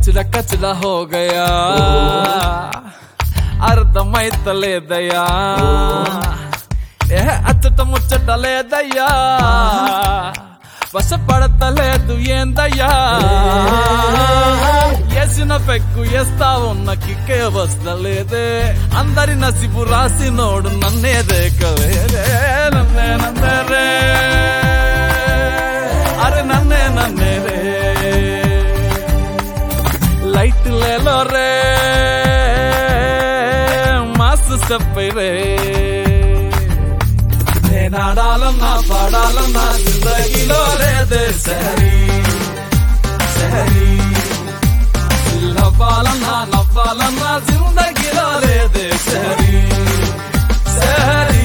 కచుల కచుల హో గయా అర్థమైతలేదయ్యా ఏ అచ్చట ముచ్చట లేదయ్యా వశపడతలేదు ఏందయ్యా వేసిన పెక్కు వేస్తా ఉన్న కిక్కే వస్తలేదే అందరి నసిబు రాసినోడు నన్నే దేకలేదే నన్నే నన్నే రే అరే నన్నే నన్నే రే లైట్ లేలో రే మాస్ స్టెప్ రే నేనాడాలన్నా పాడాలన్నా జిందగీలో లేదే సరి సరి నవ్వాలన్నా నవ్వాలన్నా జిందగీలో లేదే సరి సరి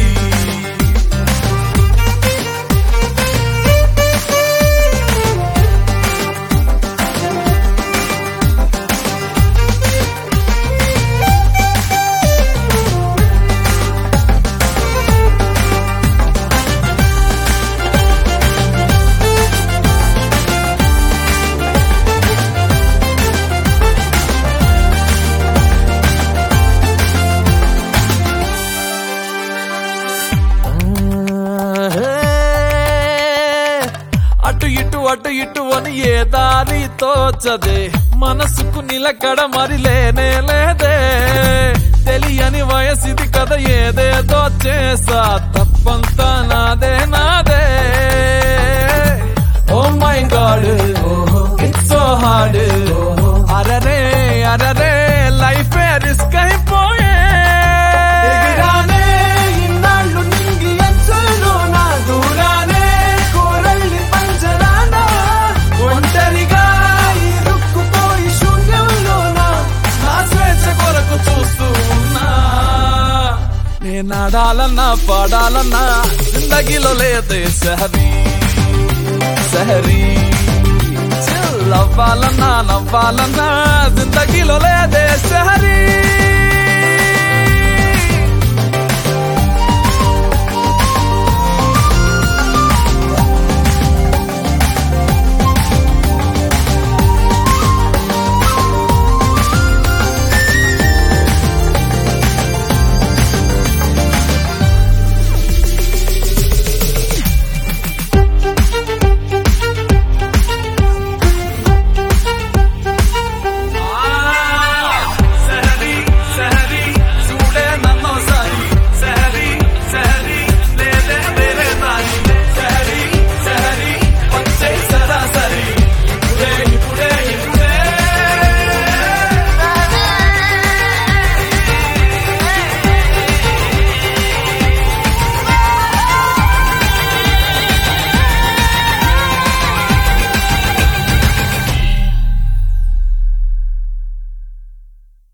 అటు ఇటు అటు ఇటు అని ఏ దారి తోచదే మనసుకు నిలకడ మరి లేనే లేదే తెలియని వయసిది కదా ఏదేదో చేసా తప్పంతా నాదే నాదే oh my God it's so hard అరరే అరరే లైఫ్ రిస్క్ అయిపోయే ఎగిరానే ఇన్నాళ్ళు నింగి అంచుల్లోన దూరానే కోరల్లి పంజరాన ఒంటరిగా ఇరుక్కుపోయి శూన్యంలోన నా స్వేచ్ఛ కొరకు చూస్తూ ఉన్నా నేను ఆడాలన్నా పాడాలన్నా జిందగీలో లేదే సహరీ సహరీ చిల్ అవ్వాలన్నా నవ్వాలన్నా జిందగీలో లేదే సహరీ